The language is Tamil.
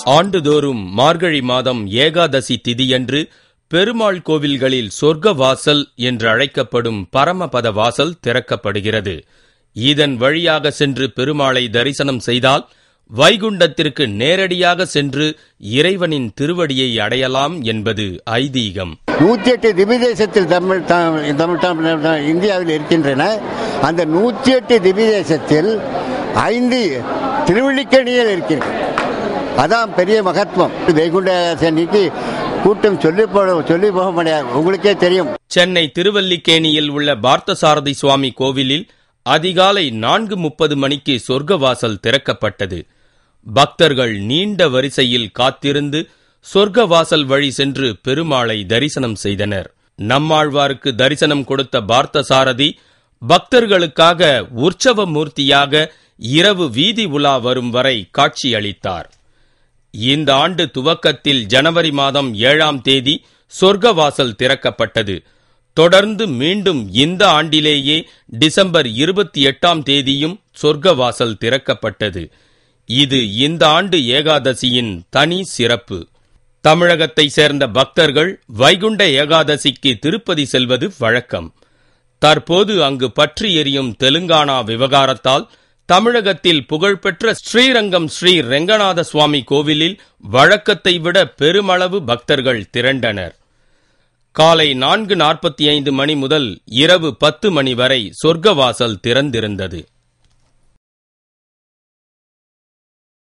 ஆண்டுதோறும் மார்கழி மாதம் ஏகாதசி திதியன்று பெருமாள் கோவில்களில் சொர்க்க வாசல் என்று அழைக்கப்படும் பரமபத வாசல் திறக்கப்படுகிறது இதன் வழியாக சென்று பெருமாளை தரிசனம் செய்தால் வைகுண்டத்திற்கு நேரடியாக சென்று இறைவனின் திருவடியை அடையலாம் என்பது ஐதீகம் நூற்றி எட்டு திவிதேசத்தில் தமிழ் தா- தமிழ் தமிழ் தா- இந்தியாவில் இருக்கின்றன அந்த நூற்றி எட்டு திவிதேசத்தில் ஐந்து திருவள்ளிக்கணியில் இருக்கிறது அதான் பெரிய மகத்துவம் வைகுண்ட அன்னைக்கு கூட்டம் சொல்லி போட சொல்லி போக முடியாது உங்களுக்கே தெரியும் சென்னை திருவல்லிக்கேணியில் உள்ள பார்த்தசாரதி சுவாமி கோவிலில் அதிகாலை நான்கு முப்பது மணிக்கு சொர்க்கவாசல் திறக்கப்பட்டது பக்தர்கள் நீண்ட வரிசையில் காத்திருந்து சொர்க்கவாசல் வழி சென்று பெருமாளை தரிசனம் செய்தனர் நம்மாழ்வாருக்கு தரிசனம் கொடுத்த பார்த்தசாரதி பக்தர்களுக்காக உற்சவ மூர்த்தியாக இரவு வீதி உலா வரும் வரை காட்சியளித்தார் இந்த ஆண்டு துவக்கத்தில் ஜனவரி மாதம் ஏழாம் தேதி சொர்க்கவாசல் திறக்கப்பட்டது தொடர்ந்து மீண்டும் இந்த ஆண்டிலேயே டிசம்பர் இருபத்தி எட்டாம் தேதியும் சொர்க்கவாசல் திறக்கப்பட்டது இது இந்த ஆண்டு ஏகாதசியின் தனி சிறப்பு தமிழகத்தை சேர்ந்த பக்தர்கள் வைகுண்ட ஏகாதசிக்கு திருப்பதி செல்வது வழக்கம் தற்போது அங்கு பற்றி எரியும் தெலுங்கானா விவகாரத்தால் தமிழகத்தில் புகழ்பெற்ற ஸ்ரீரங்கம் ஸ்ரீ ரெங்கநாத சுவாமி கோவிலில் வழக்கத்தை விட பெருமளவு பக்தர்கள் திரண்டனர் காலை நான்கு நாற்பத்தி ஐந்து மணி முதல் இரவு பத்து மணி வரை சொர்க்கவாசல் திறந்திருந்தது